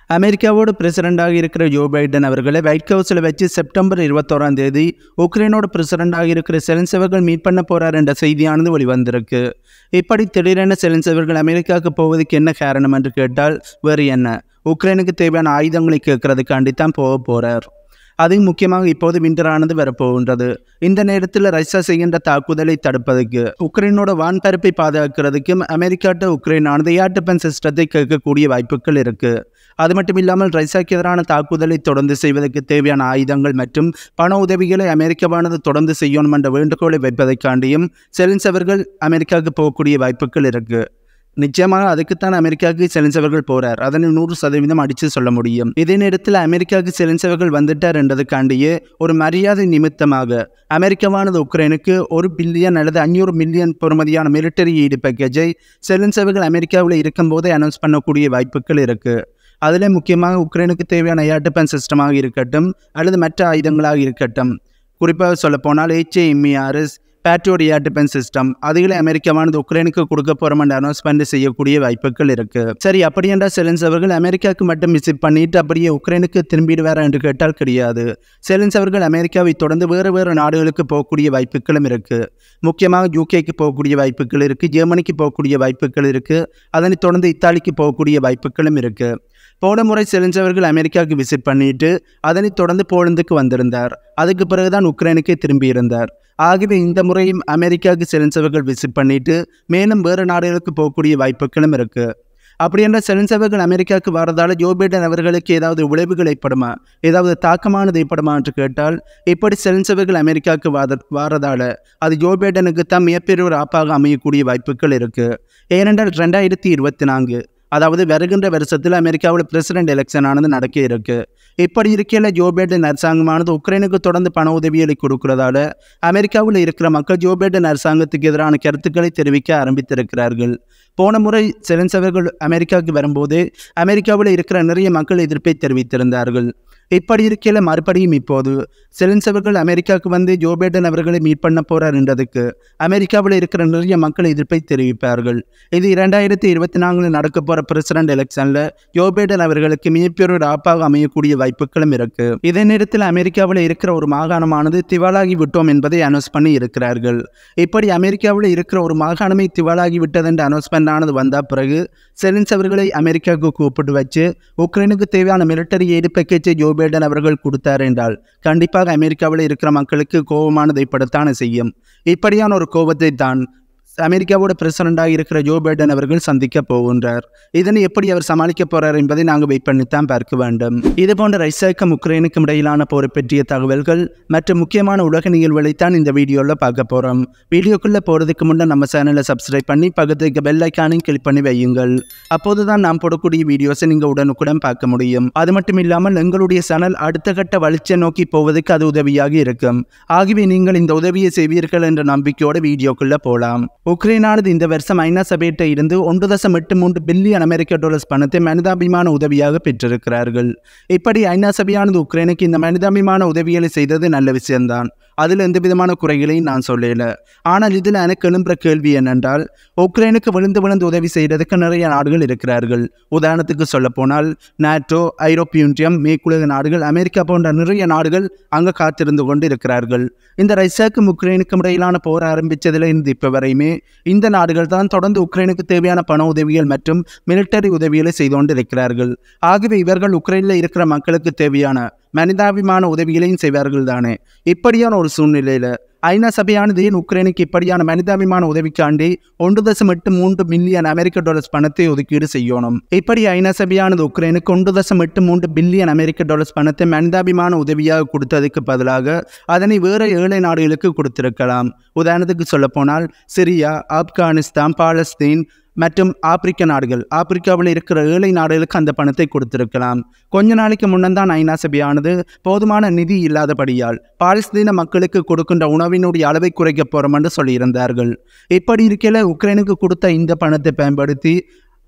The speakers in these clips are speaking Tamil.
அமெரிக்காவோட பிரசிடண்டாக இருக்கிற ஜோ பைடன் அவர்களை ஒயிட் ஹவுஸில் வச்சு செப்டம்பர் இருபத்தோராம் தேதி உக்ரைனோட பிரசிடண்டாக இருக்கிற செலன்சவர்கள் மீட் பண்ண போறார் என்ற செய்தியானது வெளிவந்திருக்கு இப்படி திடீரென செலன்சவர்கள் அமெரிக்காவுக்கு போவதற்கு என்ன காரணம் என்று கேட்டால் வேறு என்ன உக்ரைனுக்கு தேவையான ஆயுதங்களை கேட்கறதுக்காண்டி தான் போக போறார் அதுவும் முக்கியமாக இப்போது விண்டரானது வரப்போகின்றது இந்த நேரத்தில் ரஷ்யா செய்கின்ற தாக்குதலை தடுப்பதற்கு உக்ரைனோட வான்பரப்பை பாதுகாக்கிறதுக்கும் அமெரிக்காட்ட உக்ரைனானது ஏர் டிஃபென்ஸ் சிஸ்டத்தை கேட்கக்கூடிய வாய்ப்புகள் இருக்கு அது மட்டும் இல்லாமல் ரஷ்யாவுக்கு எதிரான தாக்குதலை தொடர்ந்து செய்வதற்கு தேவையான ஆயுதங்கள் மற்றும் பண உதவிகளை அமெரிக்காவானது தொடர்ந்து செய்யணும் என்ற வேண்டுகோளை வைப்பதற்காண்டியும் செலின்ஸ் அவர்கள் அமெரிக்காவுக்கு போகக்கூடிய வாய்ப்புகள் இருக்கு நிச்சயமாக அதுக்குத்தான் அமெரிக்காவுக்கு செலின்சவர்கள் போறார் அதனை நூறு சதவீதம் அடித்து சொல்ல முடியும் இதே நேரத்தில் அமெரிக்காவுக்கு செலின்சவர்கள் வந்துட்டார் என்றதுக்காண்டியே ஒரு மரியாதை நிமித்தமாக அமெரிக்காவானது உக்ரைனுக்கு ஒரு பில்லியன் அல்லது அஞ்சூறு மில்லியன் பொறுமதியான மிலிட்டரி ஈடு பேக்கேஜை செலின்சவர்கள் அமெரிக்காவில் இருக்கும்போதே அனௌன்ஸ் பண்ணக்கூடிய வாய்ப்புகள் இருக்கு அதில் முக்கியமாக உக்ரைனுக்கு தேவையான ஏர் டிஃபென்ஸ் சிஸ்டமாக இருக்கட்டும் அல்லது மற்ற ஆயுதங்களாக இருக்கட்டும் குறிப்பாக சொல்லப்போனால் HAMERS Patriot air defence system அதுகளை அமெரிக்காவானது உக்ரைனுக்கு கொடுக்க போகிறோம் அனௌன்ஸ்மெண்ட் செய்யக்கூடிய வாய்ப்புகள் இருக்கு சரி அப்படி என்றால் செலன்ஸ் அவர்கள் அமெரிக்காவுக்கு மட்டும் விசிட் பண்ணிட்டு அப்படியே உக்ரைனுக்கு திரும்பிடுவாரா என்று கேட்டால் கிடையாது செலன்ஸ் அவர்கள் அமெரிக்காவை தொடர்ந்து வேறு வேறு நாடுகளுக்கு போகக்கூடிய வாய்ப்புகளும் இருக்கு முக்கியமாக யூகேக்கு போகக்கூடிய வாய்ப்புகள் இருக்கு ஜெர்மனிக்கு போகக்கூடிய வாய்ப்புகள் இருக்கு அதனைத் தொடர்ந்து இத்தாலிக்கு போகக்கூடிய வாய்ப்புகளும் இருக்கு போன முறை செலிஞ்சவர்கள் அமெரிக்காவுக்கு விசிட் பண்ணிட்டு அதனைத் தொடர்ந்து போலந்துக்கு வந்திருந்தார் அதுக்கு பிறகுதான் உக்ரைனுக்கே திரும்பியிருந்தார் ஆகவே இந்த முறையும் அமெரிக்காவுக்கு செலிஞ்சவர்கள் விசிட் பண்ணிட்டு மேலும் வேறு நாடுகளுக்கு போகக்கூடிய வாய்ப்புகளும் இருக்கு அப்படி என்ற செலிஞ்சவர்கள் அமெரிக்காவுக்கு வரதால ஜோ பைடன் அவர்களுக்கு ஏதாவது விளைவுகள் ஏற்படுமா ஏதாவது தாக்கமானது ஏற்படுமா என்று கேட்டால் இப்படி செலிஞ்சவர்கள் அமெரிக்காவுக்கு வாத வாரதால அது ஜோ பைடனுக்கு தான் மிகப்பெரிய ஒரு ஆப்பாக அமையக்கூடிய வாய்ப்புகள் இருக்கு ஏனென்றால் ரெண்டாயிரத்தி இருபத்தி நான்கு அதாவது வருகின்ற வருஷத்தில் அமெரிக்காவில் பிரசிடென்ட் எலெக்ஷன் ஆனது நடக்க இருக்கு இப்படி இருக்கையில் ஜோ பைடன் அரசாங்கமானது உக்ரைனுக்கு தொடர்ந்து பண உதவிகளை கொடுக்கிறதால அமெரிக்காவில் இருக்கிற மக்கள் ஜோ பைடன் அரசாங்கத்துக்கு எதிரான கருத்துக்களை தெரிவிக்க ஆரம்பித்திருக்கிறார்கள் போன முறை செலன்சவர்கள் அமெரிக்காவுக்கு வரும்போது அமெரிக்காவில் இருக்கிற நிறைய மக்கள் எதிர்ப்பை தெரிவித்திருந்தார்கள் இப்படி இருக்கையில் மறுபடியும் இப்போது செலன்சவர்கள் அமெரிக்காவுக்கு வந்து ஜோ பைடன் அவர்களை மீட் பண்ண போறார் என்றதுக்கு அமெரிக்காவில் இருக்கிற நிறைய மக்கள் எதிர்ப்பை தெரிவிப்பார்கள் இது இரண்டாயிரத்தி இருபத்தி நான்கில் நடக்க போகிற பிரசிடென்ட் எலெக்ஷனில் ஜோ பைடன் அவர்களுக்கு மிகப்பெரிய ஒரு ஆப்பாக அமையக்கூடிய வாய்ப்புகளும் இருக்கு இதே நேரத்தில் அமெரிக்காவில் இருக்கிற ஒரு மாகாணமானது திவாலாகி விட்டோம் என்பதை அனௌன்ஸ் பண்ணி இருக்கிறார்கள் இப்படி அமெரிக்காவில் இருக்கிற ஒரு மாகாணமே திவாலாகி விட்டது என்ற அனௌன்ஸ்மெண்ட் ஆனது வந்த பிறகு செலின்ஸ் அவர்களை அமெரிக்காவுக்கு கூப்பிட்டு வச்சு உக்ரைனுக்கு தேவையான மிலிட்டரி எய்டு பேக்கேஜை ஜோ பைடன் அவர்கள் கொடுத்தார் என்றால் கண்டிப்பாக அமெரிக்காவில் இருக்கிற மக்களுக்கு கோபமானதை படத்தான செய்யும் இப்படியான ஒரு கோபத்தை தான் அமெரிக்காவோட பிரசிடண்டாக இருக்கிற ஜோ பைடன் அவர்கள் சந்திக்க போகின்றார் இதனை எப்படி அவர் சமாளிக்க போறார் என்பதை நாங்கள் வெயிட் பண்ணித்தான் பார்க்க வேண்டும் இது போன்ற ரஷ்யாவுக்கும் உக்ரைனுக்கும் இடையிலான போரை பற்றிய தகவல்கள் மற்றும் முக்கியமான உலக நிகழ்வுகளைத்தான் இந்த வீடியோவில் பார்க்க போகிறோம் வீடியோக்குள்ளே போகிறதுக்கு முன்னே நம்ம சேனலை சப்ஸ்கிரைப் பண்ணி பக்கத்துக்கு பெல் ஐக்கானையும் கிளிக் பண்ணி வையுங்கள் அப்போது தான் நாம் போடக்கூடிய வீடியோஸை நீங்கள் உடனுக்குடன் பார்க்க முடியும் அது மட்டும் இல்லாமல் எங்களுடைய சேனல் அடுத்த கட்ட வளர்ச்சியை நோக்கி போவதற்கு அது உதவியாக இருக்கும் ஆகவே நீங்கள் இந்த உதவியை செய்வீர்கள் என்ற நம்பிக்கையோட வீடியோக்குள்ளே போகலாம் உக்ரைனானது இந்த வருஷம் ஐநா சபையிட்ட இருந்து ஒன்று தசம் எட்டு மூன்று பில்லியன் அமெரிக்க டாலர்ஸ் பணத்தை மனிதாபிமான உதவியாக பெற்றிருக்கிறார்கள் இப்படி ஐநா சபையானது உக்ரைனுக்கு இந்த மனிதாபிமான உதவிகளை செய்தது நல்ல விஷயம்தான் அதில் எந்த விதமான குறைகளையும் நான் சொல்லல ஆனால் இதில் எனக்கு எழும்புற கேள்வி என்னென்றால் உக்ரைனுக்கு விழுந்து விழுந்து உதவி செய்கிறதுக்கு நிறைய நாடுகள் இருக்கிறார்கள் உதாரணத்துக்கு சொல்ல போனால் நாட்டோ ஐரோப்பிய ஒன்றியம் மேற்குலக நாடுகள் அமெரிக்கா போன்ற நிறைய நாடுகள் அங்கே காத்திருந்து கொண்டு இருக்கிறார்கள் இந்த ரஷ்யாவுக்கும் உக்ரைனுக்கும் இடையிலான போர் ஆரம்பித்ததில் இருந்து இப்போ வரையுமே இந்த நாடுகள் தான் தொடர்ந்து உக்ரைனுக்கு தேவையான பண உதவிகள் மற்றும் மிலிட்டரி உதவிகளை செய்து கொண்டு இருக்கிறார்கள் ஆகவே இவர்கள் உக்ரைனில் இருக்கிற மக்களுக்கு தேவையான மனிதாபிமான உதவிகளையும் செய்வார்கள் தானே இப்படியான ஒரு சூழ்நிலையில் ஐநா சபையானது ஏன் உக்ரைனுக்கு இப்படியான மனிதாபிமான உதவிக்காண்டி ஒன்று தசம் எட்டு மூன்று மில்லியன் அமெரிக்க டாலர்ஸ் பணத்தை ஒதுக்கீடு செய்யணும் இப்படி ஐநா சபையானது உக்ரைனுக்கு ஒன்று தசம் எட்டு மூன்று பில்லியன் அமெரிக்க டாலர்ஸ் பணத்தை மனிதாபிமான உதவியாக கொடுத்ததுக்கு பதிலாக அதனை வேறு ஏழை நாடுகளுக்கு கொடுத்திருக்கலாம் உதாரணத்துக்கு சொல்லப்போனால் சிரியா ஆப்கானிஸ்தான் பாலஸ்தீன் மற்றும் ஆப்பிரிக்க நாடுகள் ஆப்பிரிக்காவில் இருக்கிற ஏழை நாடுகளுக்கு அந்த பணத்தை கொடுத்திருக்கலாம் கொஞ்ச நாளைக்கு முன்னந்தான் ஐநா சபையானது போதுமான நிதி இல்லாதபடியால் பாலஸ்தீன மக்களுக்கு கொடுக்கின்ற உணவினுடைய அளவை குறைக்க போறோம் என்று சொல்லியிருந்தார்கள் இப்படி இருக்கையில் உக்ரைனுக்கு கொடுத்த இந்த பணத்தை பயன்படுத்தி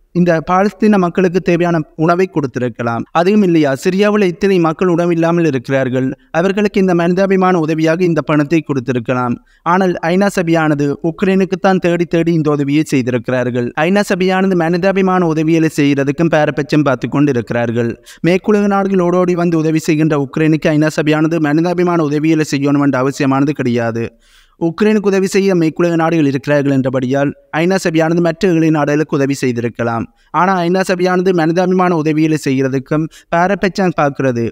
இந்த பாலஸ்தீன மக்களுக்கு தேவையான உணவை கொடுத்திருக்கலாம் அதுவும் இல்லையா சிரியாவில் இத்தனை மக்கள் உணவு இல்லாமல் இருக்கிறார்கள் அவர்களுக்கு இந்த மனிதாபிமான உதவியாக இந்த பணத்தை கொடுத்திருக்கலாம் ஆனால் ஐநா சபையானது உக்ரைனுக்கு தான் தேடி தேடி இந்த உதவியை செய்திருக்கிறார்கள் ஐநா சபையானது மனிதாபிமான உதவிகளை செய்கிறதுக்கும் பேரபட்சம் பார்த்து கொண்டு இருக்கிறார்கள் மேற்குலக நாடுகள் ஓடோடி வந்து உதவி செய்கின்ற உக்ரைனுக்கு ஐநா சபையானது மனிதாபிமான உதவிகளை செய்யணும் என்ற அவசியமானது கிடையாது உக்ரைனுக்கு உதவி செய்ய மேற்குலக நாடுகள் இருக்கிறார்கள் என்றபடியால் ஐநா சபையானது மற்ற ஏழை நாடுகளுக்கு உதவி செய்திருக்கலாம் ஆனால் ஐநா சபையானது மனிதாபிமான உதவிகளை செய்கிறதுக்கும் பாரபட்சம் பார்க்கிறது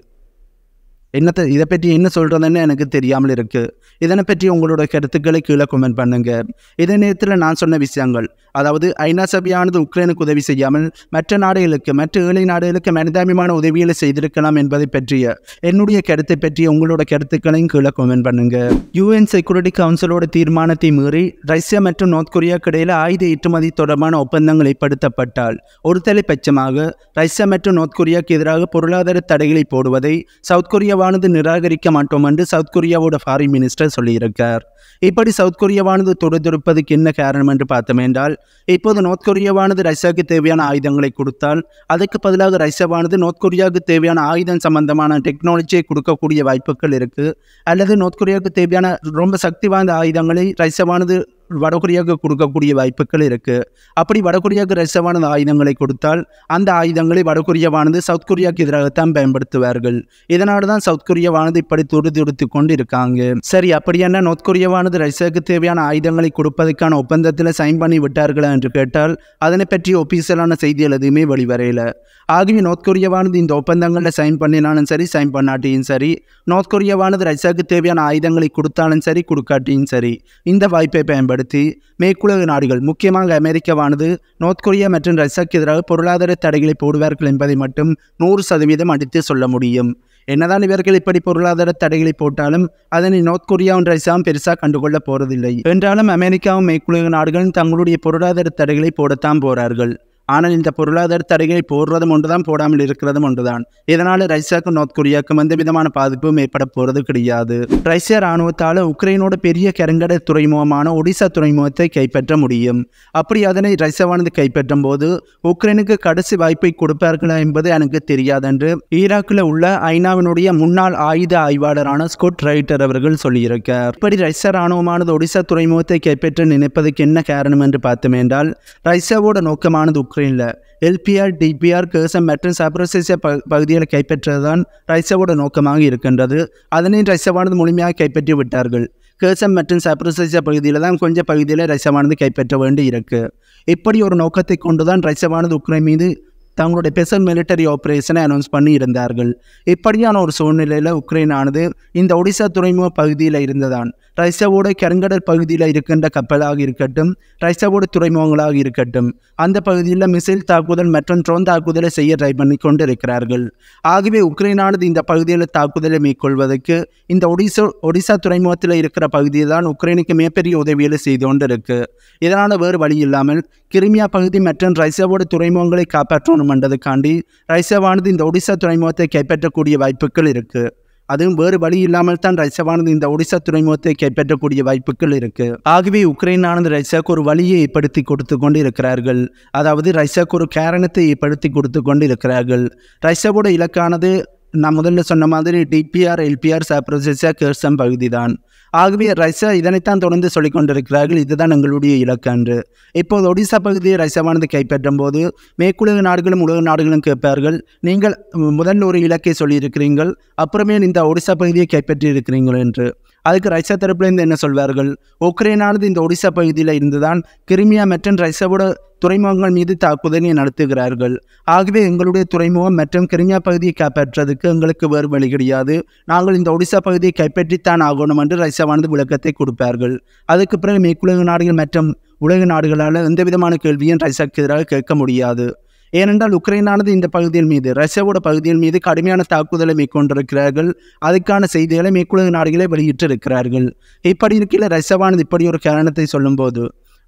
என்னத்தை இதை பற்றி என்ன சொல்கிறதுன்னு எனக்கு தெரியாமல் இருக்குது இதனை பற்றி உங்களோட கருத்துக்களை கீழே கமெண்ட் பண்ணுங்க இதே நேரத்தில் நான் சொன்ன விஷயங்கள் அதாவது ஐநா சபையானது உக்ரைனுக்கு உதவி செய்யாமல் மற்ற நாடுகளுக்கு மற்ற ஏழை நாடுகளுக்கு மனிதாபிமான உதவிகளை செய்திருக்கலாம் என்பதை பற்றிய என்னுடைய கருத்தை பற்றி உங்களோட கருத்துக்களையும் கீழே கமெண்ட் பண்ணுங்க யூஎன் செக்யூரிட்டி கவுன்சிலோட தீர்மானத்தை மீறி ரஷ்யா மற்றும் நார்த் கொரியாவுக்கு இடையில ஆயுத ஏற்றுமதி தொடர்பான ஒப்பந்தங்கள் ஏற்படுத்தப்பட்டால் ஒரு தலைப்பட்சமாக ரஷ்யா மற்றும் நார்த் கொரியாவுக்கு எதிராக பொருளாதார தடைகளை போடுவதை சவுத் கொரியாவானது நிராகரிக்க மாட்டோம் என்று சவுத் கொரியாவோட ஃபாரின் மினிஸ்டர் சொல்லியிருக்கார் இப்படி சவுத் கொரியாவானது தொடுதிருப்பதுக்கு என்ன காரணம் என்று பார்த்தோம் என்றால் இப்போது நார்த் கொரியாவானது ரஷ்யாவுக்கு தேவையான ஆயுதங்களை கொடுத்தால் அதுக்கு பதிலாக ரஷ்யாவானது நார்த் கொரியாவுக்கு தேவையான ஆயுதம் சம்பந்தமான டெக்னாலஜியை கொடுக்கக்கூடிய வாய்ப்புகள் இருக்குது அல்லது நார்த் கொரியாவுக்கு தேவையான ரொம்ப சக்தி வாய்ந்த ஆயுதங்களை ரஷ்யாவானது வடகொரியாவுக்கு கொடுக்கக்கூடிய வாய்ப்புகள் இருக்குது அப்படி வடகொரியாவுக்கு ரஷ்யாவானது ஆயுதங்களை கொடுத்தால் அந்த ஆயுதங்களை வடகொரியாவானது சவுத் கொரியாவுக்கு எதிராகத்தான் பயன்படுத்துவார்கள் இதனால தான் சவுத் கொரியாவானது இப்படி துடிதுடித்து கொண்டு இருக்காங்க சரி அப்படியான நார்த் கொரியாவானது ரஷ்யாவுக்கு தேவையான ஆயுதங்களை கொடுப்பதற்கான ஒப்பந்தத்தில் சைன் பண்ணி விட்டார்களா என்று கேட்டால் அதனை பற்றி ஒபிஷியலான செய்திகள் எதுவுமே வெளிவரையில ஆகவே நார்த் கொரியாவானது இந்த ஒப்பந்தங்களில் சைன் பண்ணினாலும் சரி சைன் பண்ணாட்டியும் சரி நார்த் கொரியாவானது ரஷ்யாவுக்கு தேவையான ஆயுதங்களை கொடுத்தாலும் சரி கொடுக்காட்டியும் சரி இந்த வாய்ப்பை பயன்படுத்தி மேற்குலக நாடுகள் முக்கியமாக அமெரிக்காவானது நார்த் கொரியா மற்றும் ரஷ்யாவுக்கு எதிராக பொருளாதார தடைகளை போடுவார்கள் என்பதை மட்டும் நூறு சதவீதம் அடித்து சொல்ல முடியும் என்னதான் இவர்கள் இப்படி பொருளாதார தடைகளை போட்டாலும் அதனை நார்த் கொரியாவும் ரஷ்யாவும் பெருசாக கண்டுகொள்ள போறதில்லை என்றாலும் அமெரிக்காவும் மேற்குலக நாடுகளும் தங்களுடைய பொருளாதார தடைகளை போடத்தான் போறார்கள் ஆனால் இந்த பொருளாதார தடைகளை போடுறதும் ஒன்றுதான் போடாமல் இருக்கிறதும் ஒன்றுதான் இதனால் ரஷ்யாவுக்கும் நார்த் கொரியாவுக்கும் எந்த விதமான பாதிப்பும் ஏற்பட போகிறது கிடையாது ரஷ்யா இராணுவத்தால் உக்ரைனோட பெரிய கருங்கடல் துறைமுகமான ஒடிசா துறைமுகத்தை கைப்பற்ற முடியும் அப்படி அதனை ரஷ்யாவானது கைப்பற்றும் போது உக்ரைனுக்கு கடைசி வாய்ப்பை கொடுப்பார்களா என்பது எனக்கு தெரியாதென்று ஈராக்கில் உள்ள ஐநாவினுடைய முன்னாள் ஆயுத ஆய்வாளரான ஸ்கொட் ரைட்டர் அவர்கள் சொல்லியிருக்கார் இப்படி ரஷ்யா இராணுவமானது ஒடிசா துறைமுகத்தை கைப்பற்ற நினைப்பதற்கு என்ன காரணம் என்று பார்த்தோம் என்றால் ரஷ்யாவோட நோக்கமானது உக்ரைனில் எல்பிஆர் டிபிஆர் கேசம் மற்றும் சப்ரசிய ப பகுதிகளை கைப்பற்றுவது தான் ரஷ்யாவோட நோக்கமாக இருக்கின்றது அதனை ரஷ்யாவானது முழுமையாக கைப்பற்றி விட்டார்கள் கேசம் மற்றும் சப்ரசிய பகுதியில் தான் கொஞ்சம் பகுதியில் ரஷ்யாவானது கைப்பற்ற வேண்டி இருக்கு இப்படி ஒரு நோக்கத்தை கொண்டு தான் ரஷ்யாவானது உக்ரைன் மீது தங்களுடைய ஸ்பெஷல் மிலிட்டரி ஆப்ரேஷனை அனௌன்ஸ் பண்ணி இருந்தார்கள் இப்படியான ஒரு சூழ்நிலையில் உக்ரைனானது இந்த ஒடிசா துறைமுக பகுதியில் இருந்ததான் ரஷ்யாவோட கருங்கடல் பகுதியில் இருக்கின்ற கப்பலாக இருக்கட்டும் ரஷ்யாவோட துறைமுகங்களாக இருக்கட்டும் அந்த பகுதியில் மிசைல் தாக்குதல் மற்றும் ட்ரோன் தாக்குதலை செய்ய ட்ரை பண்ணி கொண்டு இருக்கிறார்கள் ஆகவே உக்ரைனானது இந்த பகுதியில் தாக்குதலை மேற்கொள்வதற்கு இந்த ஒடிசா ஒடிசா துறைமுகத்தில் இருக்கிற பகுதியில் தான் உக்ரைனுக்கு மிகப்பெரிய உதவிகளை செய்து கொண்டு இருக்கு இதனால் வேறு வழி இல்லாமல் கிரிமியா பகுதி மற்றும் ரஷ்யாவோட துறைமுகங்களை காப்பாற்றணும் என்றதுக்காண்டி ரஷ்யாவானது இந்த ஒடிசா துறைமுகத்தை கைப்பற்றக்கூடிய வாய்ப்புகள் இருக்கு அதுவும் வேறு வழி இல்லாமல் தான் ரஷ்யாவானது இந்த ஒடிசா துறைமுகத்தை கைப்பற்றக்கூடிய வாய்ப்புகள் இருக்கு ஆகவே உக்ரைனானது ரஷ்யாவுக்கு ஒரு வழியை ஏற்படுத்தி கொடுத்து கொண்டு இருக்கிறார்கள் அதாவது ரஷ்யாவுக்கு ஒரு காரணத்தை ஏற்படுத்தி கொடுத்து கொண்டு இருக்கிறார்கள் ரஷ்யாவோட இலக்கானது நான் முதல்ல சொன்ன மாதிரி டிபிஆர் எல்பிஆர் சாப்ரோசியா கேர்சம் பகுதி தான் ஆகவே ரஷ்யா இதனைத்தான் தொடர்ந்து சொல்லிக் கொண்டிருக்கிறார்கள் இதுதான் எங்களுடைய இலக்கு என்று இப்போது ஒடிசா பகுதியை ரஷ்யாவானது கைப்பற்றும் போது மேற்குலக நாடுகளும் உலக நாடுகளும் கேட்பார்கள் நீங்கள் முதல்ல ஒரு இலக்கை சொல்லியிருக்கிறீர்கள் அப்புறமே இந்த ஒடிசா பகுதியை கைப்பற்றி இருக்கிறீர்கள் என்று அதுக்கு ரஷ்யா தரப்புலேருந்து என்ன சொல்வார்கள் உக்ரைனானது இந்த ஒடிசா பகுதியில் இருந்துதான் கிரிமியா மற்றும் ரஷ்யாவோட துறைமுகங்கள் மீது தாக்குதலை நடத்துகிறார்கள் ஆகவே எங்களுடைய துறைமுகம் மற்றும் கிரிமியா பகுதியை காப்பாற்றுறதுக்கு எங்களுக்கு வேறு வழி கிடையாது நாங்கள் இந்த ஒடிசா பகுதியை கைப்பற்றித்தான் ஆகணும் என்று ரஷ்யாவானது விளக்கத்தை கொடுப்பார்கள் அதுக்கு பிறகு மேற்குலக நாடுகள் மற்றும் உலக நாடுகளால் எந்த விதமான கேள்வியும் ரஷ்யாவுக்கு எதிராக கேட்க முடியாது ஏனென்றால் உக்ரைனானது இந்த பகுதியின் மீது ரஷ்யாவோட பகுதியின் மீது கடுமையான தாக்குதலை மேற்கொண்டிருக்கிறார்கள் அதுக்கான செய்திகளை மேற்குலக நாடுகளே வெளியிட்டிருக்கிறார்கள் இப்படி இருக்கையில் ரஷ்யாவானது இப்படி ஒரு காரணத்தை சொல்லும்போது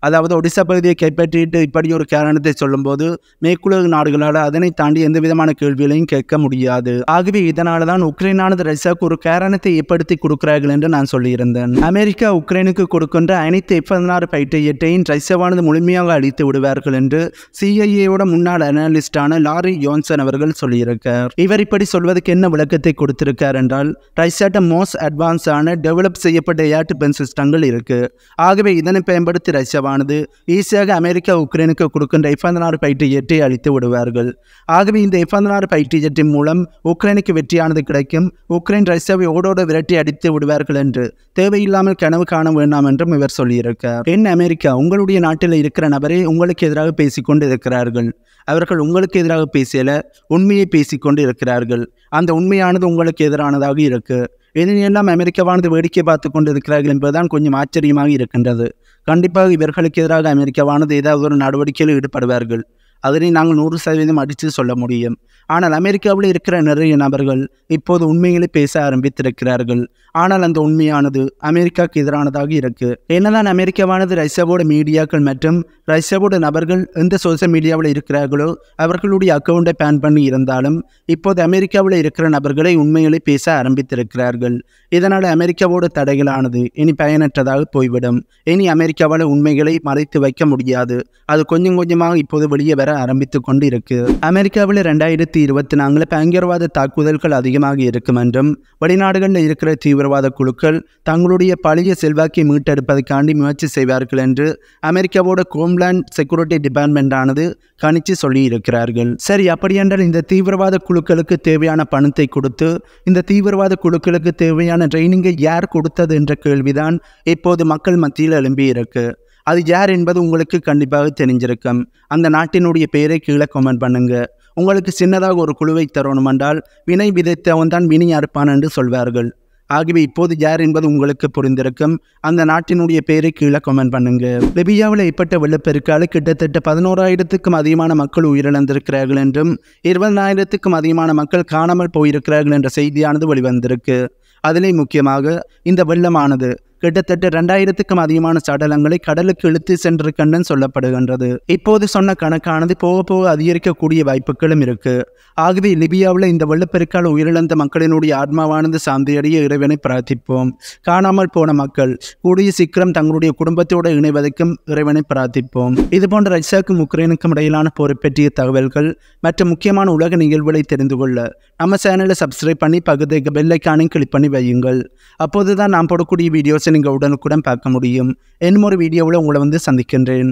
அதாவது ஒடிசா பகுதியை கைப்பற்றிட்டு இப்படி ஒரு காரணத்தை சொல்லும்போது மேற்குலக நாடுகளால் அதனை தாண்டி எந்த விதமான கேள்விகளையும் கேட்க முடியாது ஆகவே இதனால தான் உக்ரைனானது ரஷ்யாவுக்கு ஒரு காரணத்தை ஏற்படுத்தி கொடுக்கிறார்கள் என்று நான் சொல்லியிருந்தேன் அமெரிக்கா உக்ரைனுக்கு கொடுக்கின்ற அனைத்து எஃப் பதினாறு ஃபைட்டர் ஜெட்டையும் ரஷ்யாவானது முழுமையாக அழித்து விடுவார்கள் என்று சிஐஏயோட முன்னாள் அனாலிஸ்டான லாரி யோன்சன் அவர்கள் சொல்லியிருக்கார் இவர் இப்படி சொல்வதற்கு என்ன விளக்கத்தை கொடுத்திருக்கார் என்றால் ரஷ்யாட்ட மோஸ்ட் அட்வான்ஸான டெவலப் செய்யப்பட்ட ஏர் டிஃபென்ஸ் சிஸ்டங்கள் இருக்கு ஆகவே இதனை பயன்படுத்தி ரஷ்யாவானது ஈஸியாக அமெரிக்கா உக்ரைனுக்கு கொடுக்கின்ற எஃப் பதினாறு ஃபைட்டர் ஜெட்டை அழித்து விடுவார்கள் ஆகவே இந்த எஃப் பதினாறு ஃபைட்டர் ஜெட்டின் மூலம் உக்ரைனுக்கு வெற்றியானது கிடைக்கும் உக்ரைன் ரஷ்யாவை ஓடோட விரட்டி அடித்து விடுவார்கள் என்று தேவையில்லாமல் கனவு காண வேண்டாம் என்றும் இவர் சொல்லியிருக்கார் என்ன அமெரிக்கா உங்களுடைய நாட்டில் இருக்கிற நபரை உங்களுக்கு எதிராக பேசிக்கொண்டு இருக்கிறார்கள் அவர்கள் உங்களுக்கு எதிராக பேசியல உண்மையை பேசிக்கொண்டு இருக்கிறார்கள் அந்த உண்மையானது உங்களுக்கு எதிரானதாக இருக்கு இதனையெல்லாம் அமெரிக்காவானது வேடிக்கை பார்த்து கொண்டு இருக்கிறார்கள் என்பதுதான் கொஞ்சம் ஆச்சரியமாக இருக்கின்றது கண்டிப்பாக இவர்களுக்கு எதிராக அமெரிக்காவானது ஏதாவது ஒரு நடவடிக்கையில் ஈடுபடுவார்கள் அதனை நாங்கள் நூறு சதவீதம் அடித்து சொல்ல முடியும் ஆனால் அமெரிக்காவில் இருக்கிற நிறைய நபர்கள் இப்போது உண்மைகளை பேச ஆரம்பித்திருக்கிறார்கள் ஆனால் அந்த உண்மையானது அமெரிக்காவுக்கு எதிரானதாக இருக்கு என்னதான் அமெரிக்காவானது ரஷ்யாவோட மீடியாக்கள் மற்றும் ரஷ்யாவோட நபர்கள் எந்த சோசியல் மீடியாவில் இருக்கிறார்களோ அவர்களுடைய அக்கௌண்ட்டை பேன் பண்ணி இருந்தாலும் இப்போது அமெரிக்காவில் இருக்கிற நபர்களை உண்மைகளை பேச ஆரம்பித்திருக்கிறார்கள் இதனால் அமெரிக்காவோட தடைகளானது இனி பயனற்றதாக போய்விடும் இனி அமெரிக்காவால் உண்மைகளை மறைத்து வைக்க முடியாது அது கொஞ்சம் கொஞ்சமாக இப்போது வெளியே வர ஆரம்பித்து கொண்டு இருக்கு அமெரிக்காவில் ரெண்டாயிரத்தி இருபத்தி நான்கில் பயங்கரவாத தாக்குதல்கள் அதிகமாக இருக்கும் என்றும் வெளிநாடுகளில் இருக்கிற தீவிரவாத குழுக்கள் தங்களுடைய பழைய செல்வாக்கை மீட்டெடுப்பதற்காண்டி முயற்சி செய்வார்கள் என்று அமெரிக்காவோட ஹோம்லேண்ட் செக்யூரிட்டி டிபார்ட்மெண்ட் ஆனது கணிச்சு சொல்லி இருக்கிறார்கள் சரி அப்படியென்றால் இந்த தீவிரவாத குழுக்களுக்கு தேவையான பணத்தை கொடுத்து இந்த தீவிரவாத குழுக்களுக்கு தேவையான ட்ரைனிங்கை யார் கொடுத்தது என்ற கேள்விதான் இப்போது மக்கள் மத்தியில் எழும்பி இருக்கு அது யார் என்பது உங்களுக்கு கண்டிப்பாக தெரிஞ்சிருக்கும் அந்த நாட்டினுடைய பெயரை கீழே கமெண்ட் பண்ணுங்க உங்களுக்கு சின்னதாக ஒரு குழுவை தரணும் என்றால் வினை விதைத்தவன் தான் வினை அறுப்பான் என்று சொல்வார்கள் ஆகவே இப்போது யார் என்பது உங்களுக்கு புரிந்திருக்கும் அந்த நாட்டினுடைய பெயரை கீழே கமெண்ட் பண்ணுங்க லிபியாவில் ஏற்பட்ட வெள்ளப்பெருக்கால கிட்டத்தட்ட பதினோராயிரத்துக்கும் அதிகமான மக்கள் உயிரிழந்திருக்கிறார்கள் என்றும் இருபதாயிரத்துக்கும் அதிகமான மக்கள் காணாமல் போயிருக்கிறார்கள் என்ற செய்தியானது வெளிவந்திருக்கு அதிலே முக்கியமாக இந்த வெள்ளமானது கிட்டத்தட்ட ரெண்டாயிரத்துக்கும் அதிகமான சடலங்களை கடலுக்கு இழுத்து சென்றிருக்கன்னு சொல்லப்படுகின்றது இப்போது சொன்ன கணக்கானது போக போக அதிகரிக்கக்கூடிய வாய்ப்புகளும் இருக்கு ஆகவே லிபியாவில் இந்த வெள்ளப்பெருக்கால் உயிரிழந்த மக்களினுடைய ஆத்மாவானது சாந்தியடைய இறைவனை பிரார்த்திப்போம் காணாமல் போன மக்கள் கூடிய சீக்கிரம் தங்களுடைய குடும்பத்தோடு இணைவதற்கும் இறைவனை பிரார்த்திப்போம் இதுபோன்ற ரஷ்யாவுக்கும் உக்ரைனுக்கும் இடையிலான போரை பற்றிய தகவல்கள் மற்றும் முக்கியமான உலக நிகழ்வுகளை தெரிந்து கொள்ள நம்ம சேனலை சப்ஸ்கிரைப் பண்ணி பக்கத்துக்கு பெல்லைக்கானையும் கிளிக் பண்ணி வையுங்கள் அப்போது தான் நான் போடக்கூடிய வீடியோஸை நீங்கள் உடனுக்குடன் பார்க்க முடியும் இன்னும் ஒரு வீடியோவில் உங்களை வந்து சந்திக்கின்றேன்